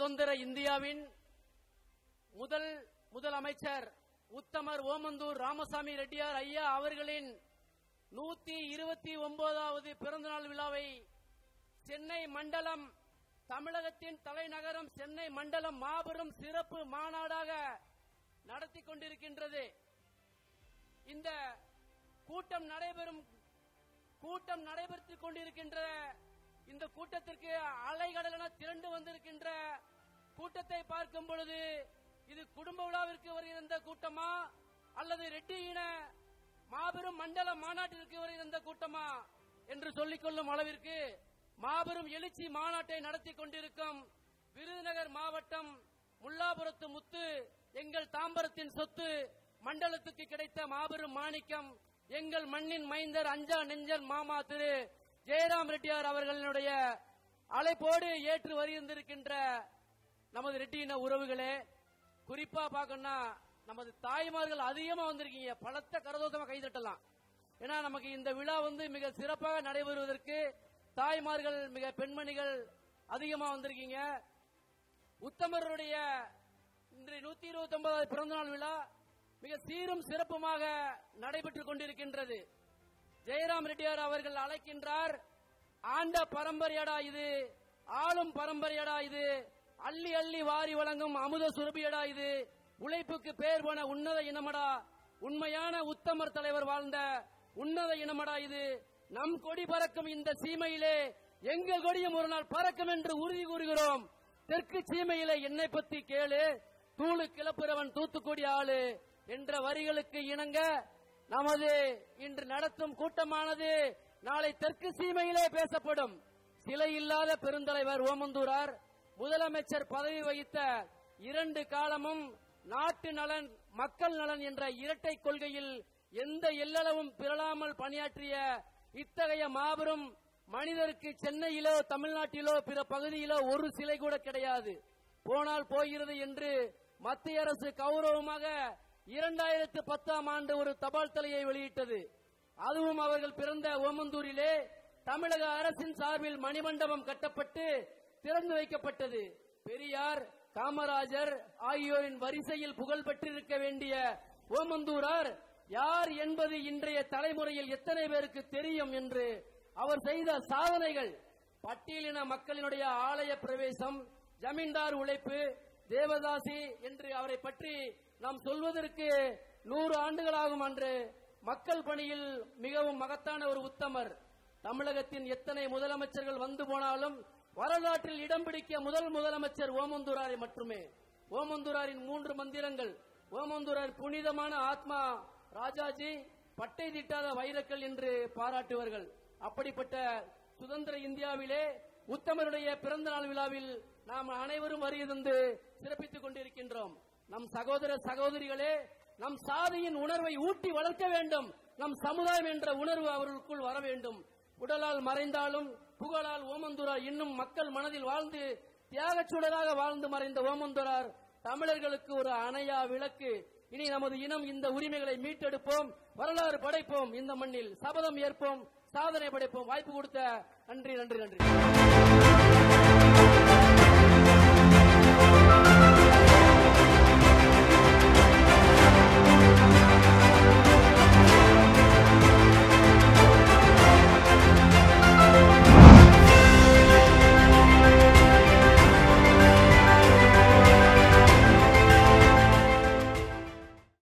சுதந்திர இந்தியாவின் முதல் முதலமைச்சர் உத்தமர் ஓமந்தூர் ராமசாமி ரெட்டியார் ஐயா அவர்களின் நூத்தி இருபத்தி ஒன்பதாவது பிறந்தநாள் விழாவை சென்னை மண்டலம் தமிழகத்தின் தலைநகரம் சென்னை மண்டலம் மாபெரும் சிறப்பு மாநாடாக நடத்தி கொண்டிருக்கின்றது இந்த கூட்டம் நடைபெறும் கூட்டம் நடைபெற்றுக் கொண்டிருக்கின்ற இந்த கூட்டத்திற்கு அலைகடலென திரண்டு வந்திருக்கின்ற கூட்டத்தை பார்க்கும் பொழுது இது குடும்ப விழாவிற்கு வருகின்ற கூட்டமா அல்லது ரெட்டி இன மாபெரும் மண்டல மாநாட்டிற்கு வருகின்ற கூட்டமா என்று சொல்லிக் கொள்ளும் அளவிற்கு மாபெரும் எழுச்சி மாநாட்டை நடத்தி கொண்டிருக்கும் விருதுநகர் மாவட்டம் முல்லாபுரத்து முத்து எங்கள் தாம்பரத்தின் சொத்து மண்டலத்துக்கு கிடைத்த மாபெரும் மாணிக்கம் எங்கள் மண்ணின் மைந்தர் அஞ்சா நெஞ்சர் மாமா திரு ஜெயராம் ரெட்டியார் அவர்களுடைய அழைப்போடு ஏற்று வருகின்றிருக்கின்ற நமது ரெட்டியின உறவுகளே குறிப்பா பார்க்கணும்னா நமது தாய்மார்கள் அதிகமா வந்திருக்கீங்க பலத்த கரதோசமா கைதட்டலாம் ஏன்னா நமக்கு இந்த விழா வந்து மிக சிறப்பாக நடைபெறுவதற்கு தாய்மார்கள் மிக பெண்மணிகள் அதிகமா வந்திருக்கீங்க உத்தமருடைய இன்று நூத்தி இருபத்தி ஒன்பதாவது பிறந்தநாள் விழா மிக சீரும் சிறப்புமாக நடைபெற்றுக் கொண்டிருக்கின்றது ஜெயராம் ரெட்டியார் அவர்கள் அழைக்கின்றார் ஆண்ட பரம்பரையடா இது ஆளும் பரம்பரையடா இது அள்ளி அள்ளி வாரி வழங்கும் அமுத சுரபியடா இது உழைப்புக்கு பேர் போன உன்னத இனமடா உண்மையான உத்தமர் தலைவர் வாழ்ந்த உன்னத இனமடா இது நம் கொடி பறக்கும் இந்த சீமையிலே எங்கள் கொடியும் ஒரு நாள் பறக்கும் என்று உறுதி கூறுகிறோம் தெற்கு சீமையிலே என்னை பத்தி கேளு தூளு கிளப்புறவன் தூத்துக்குடி ஆளு என்ற வரிகளுக்கு இணங்க நமது இன்று நடத்தும் கூட்டமானது நாளை தெற்கு சீமையிலே பேசப்படும் சிலை இல்லாத பெருந்தலைவர் ஓமந்தூரார் முதலமைச்சர் பதவி வகித்த இரண்டு காலமும் நாட்டு நலன் மக்கள் நலன் என்ற இரட்டை கொள்கையில் எந்த எல்லளவும் பிறழாமல் பணியாற்றிய இத்தகைய மாபெரும் மனிதருக்கு சென்னையிலோ தமிழ்நாட்டிலோ பிற பகுதியிலோ ஒரு சிலை கூட கிடையாது போனால் போகிறது என்று மத்திய அரசு கௌரவமாக இரண்டாயிரத்து பத்தாம் ஆண்டு ஒரு தபால் தலையை வெளியிட்டது அதுவும் அவர்கள் பிறந்த ஓமந்தூரிலே தமிழக அரசின் சார்பில் மணிமண்டபம் கட்டப்பட்டு திறந்து வைக்கப்பட்டது பெரியார் காமராஜர் ஆகியோரின் வரிசையில் புகழ் பெற்றிருக்க வேண்டிய ஓமந்தூரார் யார் என்பது இன்றைய தலைமுறையில் எத்தனை பேருக்கு தெரியும் என்று அவர் செய்த சாதனைகள் பட்டியலின மக்களினுடைய ஆலய பிரவேசம் ஜமீன்தார் உழைப்பு தேவதாசி என்று அவரை பற்றி நாம் சொல்வதற்கு நூறு ஆண்டுகளாகும் அன்று மக்கள் பணியில் மிகவும் மகத்தான ஒரு உத்தமர் தமிழகத்தின் எத்தனை முதலமைச்சர்கள் வந்து போனாலும் வரலாற்றில் இடம் பிடிக்க முதல் முதலமைச்சர் ஓமந்தூராரை மட்டுமே ஓமந்தூராரின் மூன்று மந்திரங்கள் ஓமந்தூரார் புனிதமான ஆத்மா ராஜாஜி பட்டை திட்டாத வைரக்கல் என்று பாராட்டுவார்கள் அப்படிப்பட்ட சுதந்திர இந்தியாவிலே உத்தமருடைய பிறந்த நாள் விழாவில் நாம் அனைவரும் வருகை தந்து சிறப்பித்துக் கொண்டிருக்கின்றோம் நம் சகோதர சகோதரிகளே நம் சாதியின் உணர்வை ஊட்டி வளர்க்க வேண்டும் நம் சமுதாயம் என்ற உணர்வு அவர்களுக்குள் வர வேண்டும் உடலால் மறைந்தாலும் புகழால் ஓமந்துரார் இன்னும் மக்கள் மனதில் வாழ்ந்து தியாகச் சுடராக வாழ்ந்து மறைந்த ஓமந்துரார் தமிழர்களுக்கு ஒரு அணையா விளக்கு இனி நமது இனம் இந்த உரிமைகளை மீட்டெடுப்போம் வரலாறு படைப்போம் இந்த மண்ணில் சபதம் ஏற்போம் சாதனை படைப்போம் வாய்ப்பு கொடுத்த நன்றி நன்றி நன்றி